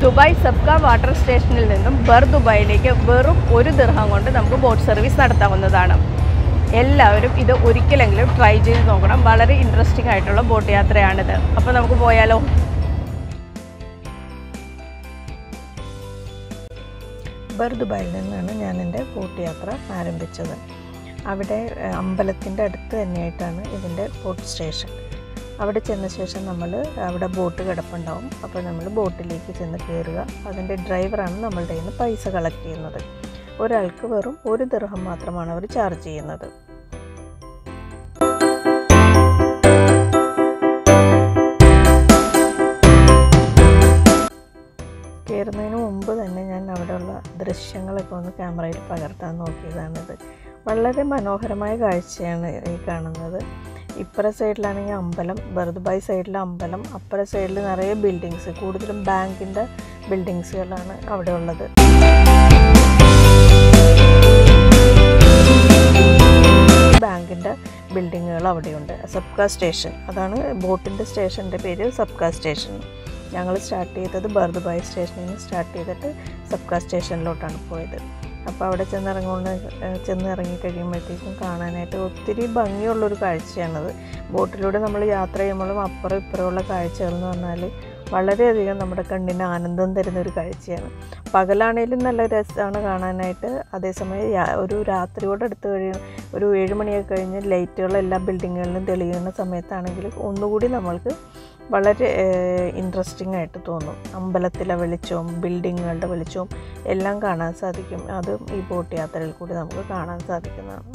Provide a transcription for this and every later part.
Dubai Sabkha water സ്റ്റേഷനിൽ നിന്നും ബർ ദുബായിലേക്ക് വെറും ഒരു ദിർഹം കൊണ്ട് നമുക്ക് ബോട്ട് സർവീസ് നടത്താവുന്നതാണ് എല്ലാവരും ഇത് ഒരിക്കലെങ്കിലും ട്രൈ ചെയ്ത് നോക്കണം വളരെ ഇൻട്രസ്റ്റിംഗ് ആയിട്ടുള്ള ബോട്ട് യാത്രയാണിത് അപ്പോൾ നമുക്ക് പോയാലോ ബർ ദുബായിൽ നിന്നാണ് ഞാൻ എൻ്റെ ബോട്ട് യാത്ര ആരംഭിച്ചത് അവിടെ അമ്പലത്തിൻ്റെ അടുത്ത് തന്നെയായിട്ടാണ് ഇതിൻ്റെ ബോട്ട് സ്റ്റേഷൻ അവിടെ ചെന്ന ശേഷം നമ്മൾ അവിടെ ബോട്ട് കിടപ്പുണ്ടാവും അപ്പോൾ നമ്മൾ ബോട്ടിലേക്ക് ചെന്ന് കയറുക അതിൻ്റെ ഡ്രൈവറാണ് നമ്മളുടെ കയ്യിൽ നിന്ന് പൈസ കളക്ട് ചെയ്യുന്നത് ഒരാൾക്ക് വെറും ഒരു ദിർഹം മാത്രമാണ് അവർ ചാർജ് ചെയ്യുന്നത് കയറുന്നതിന് മുമ്പ് തന്നെ ഞാൻ അവിടെയുള്ള ദൃശ്യങ്ങളൊക്കെ ഒന്ന് ക്യാമറയിൽ പകർത്താൻ നോക്കിയതാണിത് വളരെ മനോഹരമായ കാഴ്ചയാണ് ഈ കാണുന്നത് ഇപ്പുറ സൈഡിലാണെങ്കിൽ അമ്പലം ബർദുബായ് സൈഡിൽ അമ്പലം അപ്പുറ സൈഡിൽ നിറയെ ബിൽഡിങ്സ് കൂടുതലും ബാങ്കിൻ്റെ ബിൽഡിങ്സുകളാണ് അവിടെ ഉള്ളത് ബാങ്കിൻ്റെ ബിൽഡിങ്ങുകൾ അവിടെയുണ്ട് സബ്ക സ്റ്റേഷൻ അതാണ് ബോട്ടിൻ്റെ സ്റ്റേഷൻ്റെ പേര് സബ്ക സ്റ്റേഷൻ ഞങ്ങൾ സ്റ്റാർട്ട് ചെയ്തത് ബർദുബായ് സ്റ്റേഷനിൽ നിന്ന് സ്റ്റാർട്ട് ചെയ്തിട്ട് സബ്ക സ്റ്റേഷനിലോട്ടാണ് പോയത് അപ്പോൾ അവിടെ ചെന്നിറങ്ങുകൊണ്ട് ചെന്ന് ഇറങ്ങി കഴിയുമ്പോഴത്തേക്കും കാണാനായിട്ട് ഒത്തിരി ഭംഗിയുള്ളൊരു കാഴ്ചയാണത് ബോട്ടിലൂടെ നമ്മൾ യാത്ര ചെയ്യുമ്പോഴും അപ്പുറം ഇപ്പുറമുള്ള കാഴ്ചകൾ എന്ന് പറഞ്ഞാൽ വളരെയധികം നമ്മുടെ കണ്ണിന് ആനന്ദം തരുന്ന ഒരു കാഴ്ചയാണ് പകലാണേലും നല്ല രസമാണ് കാണാനായിട്ട് അതേസമയം യാ- ഒരു രാത്രിയോട് അടുത്ത് കഴിയും ഒരു ഏഴ് മണിയൊക്കെ കഴിഞ്ഞ് ലൈറ്റുകൾ എല്ലാ ബിൽഡിങ്ങുകളിലും തെളിയുന്ന സമയത്താണെങ്കിൽ ഒന്നുകൂടി നമ്മൾക്ക് വളരെ ഇൻട്രസ്റ്റിംഗ് ആയിട്ട് തോന്നും അമ്പലത്തിലെ വെളിച്ചവും ബിൽഡിങ്ങുകളുടെ വെളിച്ചവും എല്ലാം കാണാൻ സാധിക്കും അതും ഈ ബോട്ട് യാത്രയിൽ കൂടി നമുക്ക് കാണാൻ സാധിക്കുന്നതാണ്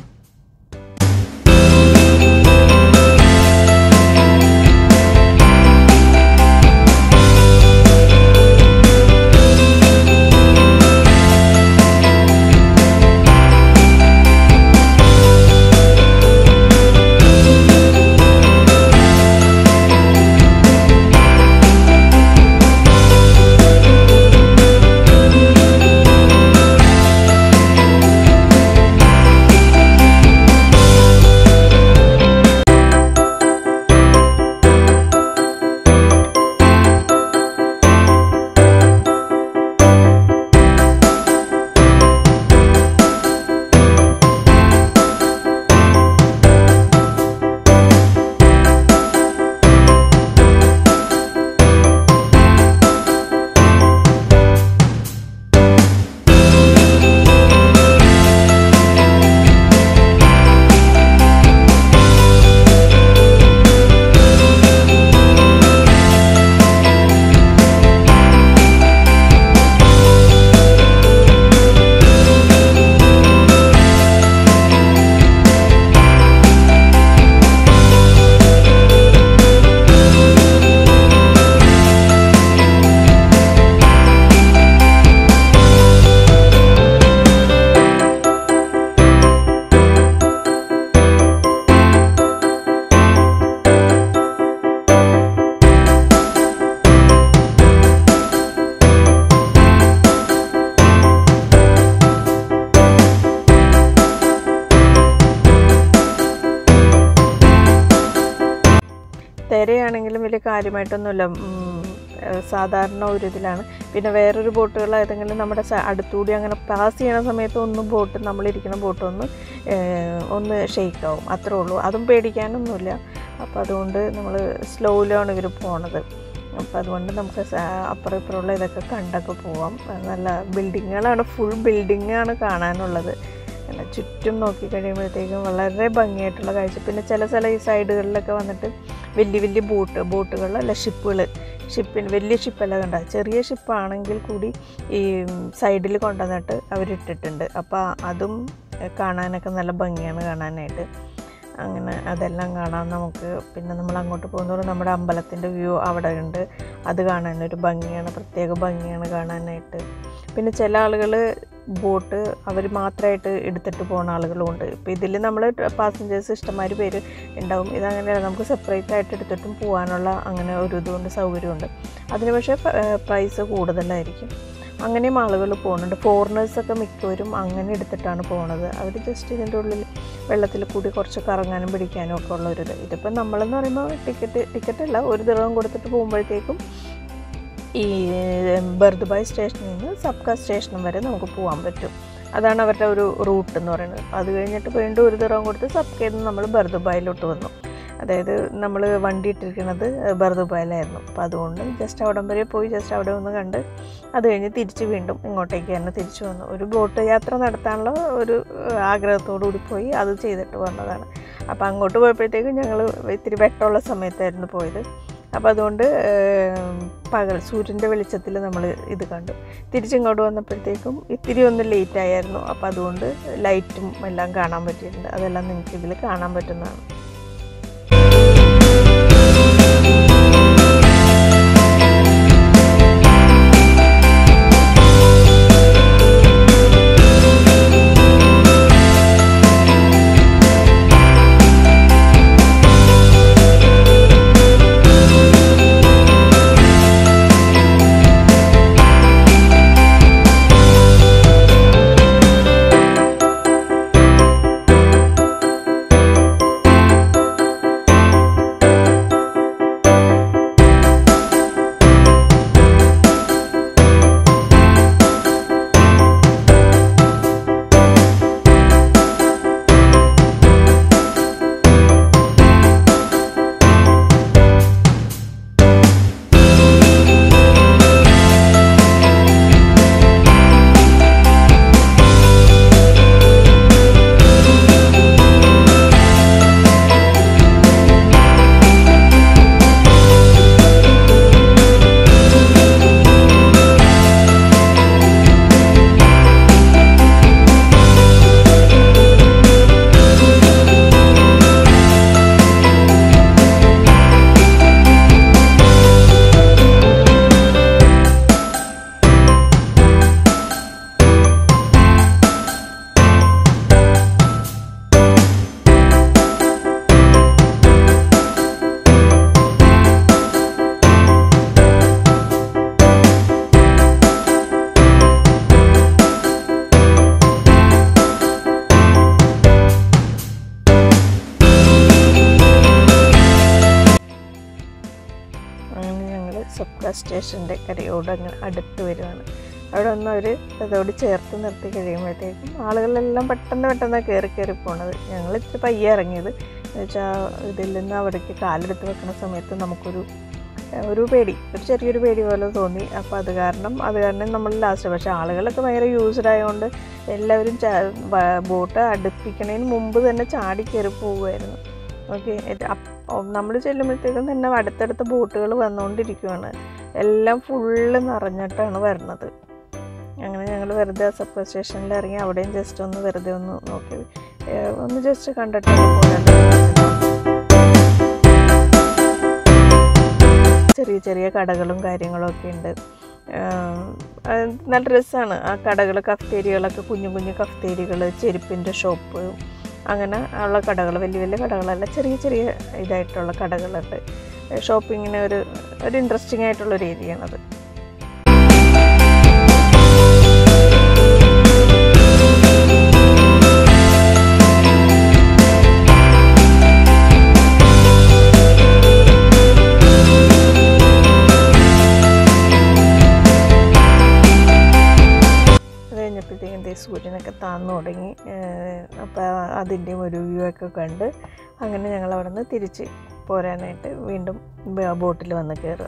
തിരയാണെങ്കിലും വലിയ കാര്യമായിട്ടൊന്നുമില്ല ഉം, ഏഹ് സാധാരണ ഒരു ഇതിലാണ് പിന്നെ വേറൊരു ബോട്ടുകൾ ഏതെങ്കിലും നമ്മുടെ സ- അടുത്തുകൂടി അങ്ങനെ പാസ് ചെയ്യണ സമയത്ത് ഒന്ന് ബോട്ട് നമ്മളിരിക്കുന്ന ബോട്ട് ഒന്ന് ഏഹ്, ഒന്ന് ഷെയ്ക്കാവും അത്രേ ഉള്ളൂ അതും പേടിക്കാനൊന്നുമില്ല അപ്പോൾ അതുകൊണ്ട് നമ്മൾ സ്ലോയിലാണ് ഇവർ പോണത് അപ്പോൾ അതുകൊണ്ട് നമുക്ക് സ- അപ്പുറം ഇപ്പുറമുള്ള ഇതൊക്കെ കണ്ടൊക്കെ പോവാം നല്ല ബിൽഡിങ്ങുകളാണ് ഫുൾ ബിൽഡിങ്ങാണ് കാണാനുള്ളത് അങ്ങനെ ചുറ്റും നോക്കി കഴിയുമ്പോഴത്തേക്കും വളരെ ഭംഗിയായിട്ടുള്ള കാഴ്ച പിന്നെ ചില ചില ഈ സൈഡുകളിലൊക്കെ വന്നിട്ട് വലിയ വലിയ ബോട്ട് ബോട്ടുകളല്ല ഷിപ്പുകൾ ഷിപ്പിന് വലിയ ഷിപ്പല്ല കണ്ട ചെറിയ ഷിപ്പാണെങ്കിൽ കൂടി ഈ സൈഡിൽ കൊണ്ടുവന്നിട്ട് അവരിട്ടിട്ടുണ്ട് അപ്പോൾ അതും എഹ്, കാണാനൊക്കെ നല്ല ഭംഗിയാണ് കാണാനായിട്ട് അങ്ങനെ അതെല്ലാം കാണാൻ നമുക്ക് പിന്നെ നമ്മൾ അങ്ങോട്ട് പോകുന്നതോറും നമ്മുടെ അമ്പലത്തിൻ്റെ വ്യൂ അവിടെ ഉണ്ട് അത് കാണാനൊരു ഭംഗിയാണ് പ്രത്യേക ഭംഗിയാണ് കാണാനായിട്ട് പിന്നെ ചില ആളുകൾ ബോട്ട് അവർ മാത്രമായിട്ട് എടുത്തിട്ട് പോകുന്ന ആളുകളും ഉണ്ട് ഇപ്പോൾ ഇതിൽ നമ്മൾ പാസഞ്ചേഴ്സ് ഇഷ്ടംമാതിരി പേര് ഉണ്ടാവും ഇതങ്ങനെയല്ല നമുക്ക് സെപ്പറേറ്റ് ആയിട്ട് എടുത്തിട്ടും പോകാനുള്ള അങ്ങനെ ഒരു ഇതുകൊണ്ട് സൗകര്യമുണ്ട് അതിന് പക്ഷേ പ്രൈസ് കൂടുതലായിരിക്കും അങ്ങനെയും ആളുകൾ പോകുന്നുണ്ട് ഫോറിനേഴ്സൊക്കെ മിക്കവരും അങ്ങനെ എടുത്തിട്ടാണ് പോണത് അവർ ജസ്റ്റ് ഇതിൻ്റെ ഉള്ളിൽ വെള്ളത്തിൽ കൂടി കുറച്ച് കറങ്ങാനും പിടിക്കാനും ഒക്കെ ഉള്ളൊരിത് ഇതിപ്പോൾ നമ്മളെന്ന് പറയുമ്പോൾ ടിക്കറ്റ് ടിക്കറ്റ് അല്ല ഒരു ദിവസം കൊടുത്തിട്ട് പോകുമ്പോഴത്തേക്കും ഈ ബർദുബായ് സ്റ്റേഷനിൽ നിന്ന് സബ്ക സ്റ്റേഷനും വരെ നമുക്ക് പോകാൻ പറ്റും അതാണ് അവരുടെ ഒരു റൂട്ട് എന്ന് പറയുന്നത് അത് കഴിഞ്ഞിട്ട് വീണ്ടും ഒരു ദിറം കൊടുത്ത് സബ്കയിൽ നിന്ന് നമ്മൾ ബർദുബായിലോട്ട് വന്നു അതായത് നമ്മൾ വണ്ടി ഇട്ടിരിക്കുന്നത് ബർദുബായിലായിരുന്നു അപ്പോൾ അതുകൊണ്ട് ജസ്റ്റ് അവിടം വരെ പോയി ജസ്റ്റ് അവിടെ ഒന്ന് കണ്ട് അത് കഴിഞ്ഞ് തിരിച്ച് വീണ്ടും ഇങ്ങോട്ടേക്ക് തന്നെ തിരിച്ചു വന്നു ഒരു ബോട്ട് യാത്ര നടത്താനുള്ള ഒരു ഏഹ്, ആഗ്രഹത്തോടു കൂടി പോയി അത് ചെയ്തിട്ട് വന്നതാണ് അപ്പോൾ അങ്ങോട്ട് പോയപ്പോഴത്തേക്കും ഞങ്ങൾ ഇത്തിരി വെട്ടമുള്ള സമയത്തായിരുന്നു പോയത് അപ്പോൾ അതുകൊണ്ട് ഏഹ്, പകൽ സൂര്യൻ്റെ വെളിച്ചത്തിൽ നമ്മൾ ഇത് കണ്ടു തിരിച്ചിങ്ങോട്ട് വന്നപ്പോഴത്തേക്കും ഇത്തിരി ഒന്ന് ലേറ്റ് ആയിരുന്നു അപ്പോൾ അതുകൊണ്ട് ലൈറ്റും എല്ലാം കാണാൻ പറ്റിയിട്ടുണ്ട് അതെല്ലാം നിങ്ങൾക്ക് ഇതിൽ കാണാൻ പറ്റുന്നതാണ് അങ്ങനെ ഞങ്ങൾ സബ്ക സ്റ്റേഷൻ്റെ കരയോട് അങ്ങനെ അടുത്ത് വരുവാണ് അവിടെ ഒന്ന് അവർ അതോട് ചേർത്ത് നിർത്തി കഴിയുമ്പോഴത്തേക്കും ആളുകളെല്ലാം പെട്ടെന്ന് പെട്ടെന്ന് കയറി കയറി പോണത് ഞങ്ങൾ ഇത്തിരി പയ്യെ ഇറങ്ങിയത് എന്ന് വെച്ചാൽ ഇതിൽ നിന്ന് അവിടേക്ക് കാലെടുത്ത് വെക്കുന്ന സമയത്ത് നമുക്കൊരു ഏഹ്, ഒരു പേടി ഒരു ചെറിയൊരു പേടി പോലെ തോന്നി അപ്പോൾ അത് കാരണം അത് കാരണം നമ്മൾ ലാസ്റ്റ് പക്ഷേ ആളുകളൊക്കെ ഭയങ്കര യൂസ്ഡ് ആയതുകൊണ്ട് എല്ലാവരും ബോട്ട് അടുപ്പിക്കണതിന് മുമ്പ് തന്നെ ചാടി കയറി പോവുമായിരുന്നു ഓക്കെ നമ്മൾ ചെല്ലുമ്പോഴത്തേക്കും തന്നെ അടുത്തടുത്ത ബോട്ടുകൾ വന്നുകൊണ്ടിരിക്കുകയാണ് എല്ലാം ഫുള്ള് നിറഞ്ഞിട്ടാണ് വരുന്നത് അങ്ങനെ ഞങ്ങൾ വെറുതെ സബ്വേ സ്റ്റേഷനിൽ ഇറങ്ങി അവിടെയും ജസ്റ്റ് ഒന്ന് വെറുതെ ഒന്ന് നോക്കി ഏഹ് ഒന്ന് ജസ്റ്റ് കണ്ടിട്ട് പോരാ ചെറിയ ചെറിയ കടകളും കാര്യങ്ങളും ഒക്കെ ഉണ്ട് ആഹ് അത് നല്ല രസമാണ് ആ കടകൾ കഫ്തേരികളൊക്കെ കുഞ്ഞു കുഞ്ഞു കഫ്തേരികൾ ചെരുപ്പിൻ്റെ ഷോപ്പ് അങ്ങനെ ഉള്ള കടകൾ വലിയ വലിയ കടകളല്ല ചെറിയ ചെറിയ ഇതായിട്ടുള്ള കടകളുണ്ട് ഷോപ്പിങ്ങിന് ഒരു ഒരു ഇൻട്രസ്റ്റിംഗ് ആയിട്ടുള്ള ഒരു ഏരിയയാണത് അത് കഴിഞ്ഞപ്പോഴത്തേക്കും ദേ സൂര്യനൊക്കെ താന്നു തുടങ്ങി അപ്പോൾ അതിൻ്റെയും ഒരു വ്യൂ ഒക്കെ കണ്ട് അങ്ങനെ ഞങ്ങൾ അവിടെ നിന്ന് തിരിച്ച് പോരാനായിട്ട് വീണ്ടും ബോട്ടിൽ വന്ന് കയറുക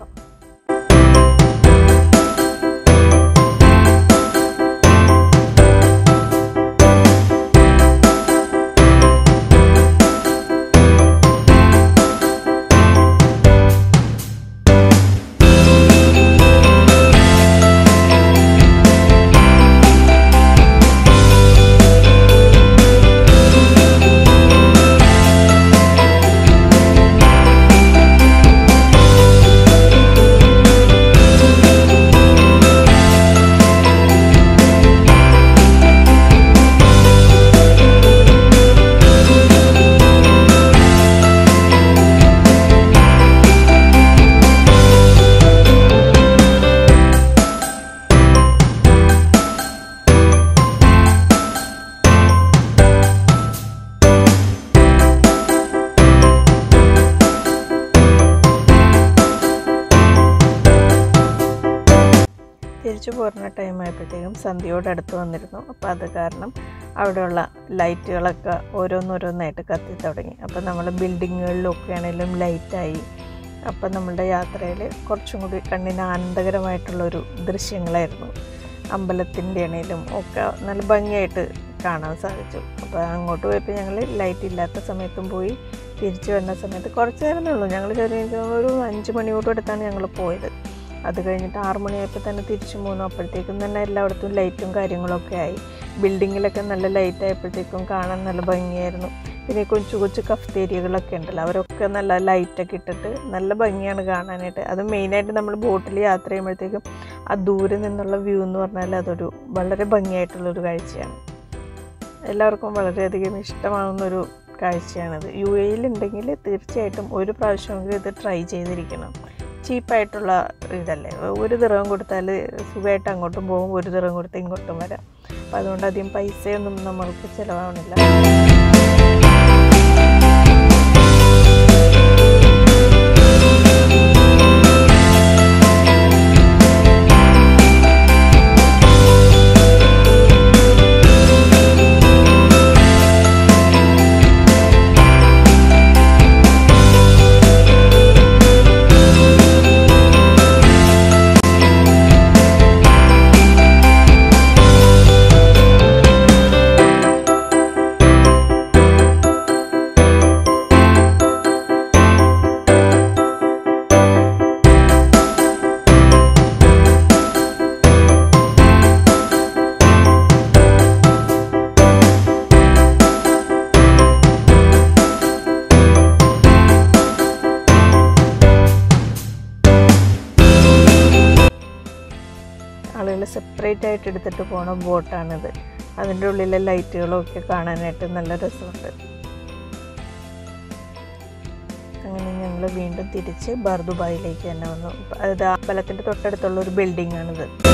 തിരിച്ചു പോരുന്ന ടൈം ആയപ്പോഴത്തേക്കും സന്ധ്യയോട് അടുത്ത് വന്നിരുന്നു അപ്പോൾ അത് കാരണം അവിടെയുള്ള ലൈറ്റുകളൊക്കെ ഓരോന്നോരോന്നായിട്ട് കത്തി തുടങ്ങി അപ്പോൾ നമ്മൾ ബിൽഡിങ്ങുകളിലൊക്കെ ആണെങ്കിലും ലൈറ്റായി അപ്പം നമ്മളുടെ യാത്രയിൽ കുറച്ചും കൂടി കണ്ണിന് ആനന്ദകരമായിട്ടുള്ളൊരു ദൃശ്യങ്ങളായിരുന്നു അമ്പലത്തിൻ്റെ ആണെങ്കിലും ഒക്കെ നല്ല ഭംഗിയായിട്ട് കാണാൻ സാധിച്ചു അപ്പോൾ അങ്ങോട്ട് പോയപ്പോൾ ഞങ്ങൾ ലൈറ്റ് ഇല്ലാത്ത സമയത്തും പോയി തിരിച്ചു വരുന്ന സമയത്ത് കുറച്ച് നേരമേ ഉള്ളൂ ഞങ്ങൾ ചെറിയ എനിക്ക് തോന്നുന്നു ഒരു അഞ്ച് മണിയോട് അടുത്താണ് ഞങ്ങൾ പോയത് അത് കഴിഞ്ഞിട്ട് ആറ് മണിയായപ്പോൾ തന്നെ തിരിച്ചു പോന്നു അപ്പോഴത്തേക്കും തന്നെ എല്ലായിടത്തും ലൈറ്റും കാര്യങ്ങളൊക്കെ ആയി ബിൽഡിങ്ങിലൊക്കെ നല്ല ലൈറ്റ് ആയപ്പോഴത്തേക്കും കാണാൻ നല്ല ഭംഗിയായിരുന്നു പിന്നെ ഈ കൊച്ചു കൊച്ചു കഫ്തേരിയകളൊക്കെ ഉണ്ടല്ലോ അവരൊക്കെ നല്ല ലൈറ്റൊക്കെ ഇട്ടിട്ട് നല്ല ഭംഗിയാണ് കാണാനായിട്ട് അത് മെയിനായിട്ട് നമ്മൾ ബോട്ടിൽ യാത്ര ചെയ്യുമ്പോഴത്തേക്കും ആ ദൂരെ നിന്നുള്ള വ്യൂ എന്ന് പറഞ്ഞാൽ അതൊരു വളരെ ഭംഗിയായിട്ടുള്ളൊരു കാഴ്ചയാണ് എല്ലാവർക്കും വളരെയധികം ഇഷ്ടമാവുന്നൊരു കാഴ്ചയാണിത് യു എയിലുണ്ടെങ്കിൽ തീർച്ചയായിട്ടും ഒരു പ്രാവശ്യമെങ്കിലും ഇത് ട്രൈ ചെയ്തിരിക്കണം ചീപ്പായിട്ടുള്ള ഇതല്ലേ ഒരു ദിറവും കൊടുത്താൽ സുഖമായിട്ട് അങ്ങോട്ടും പോകും ഒരു ദിറവും കൊടുത്ത് ഇങ്ങോട്ടും വരാം അപ്പോൾ അതുകൊണ്ട് അധികം പൈസയൊന്നും നമ്മൾക്ക് ചിലവാവണില്ല ആളുകൾ സെപ്പറേറ്റ് ആയിട്ട് എടുത്തിട്ട് പോണ ബോട്ടാണിത് അതിൻ്റെ ഉള്ളിലെ ലൈറ്റുകളും ഒക്കെ കാണാനായിട്ട് നല്ല രസമുണ്ട് അങ്ങനെ ഞങ്ങൾ വീണ്ടും തിരിച്ച് ബർദുബായിലേക്ക് തന്നെ വന്നു അത് അമ്പലത്തിൻ്റെ തൊട്ടടുത്തുള്ള ഒരു ബിൽഡിംഗ് ആണിത്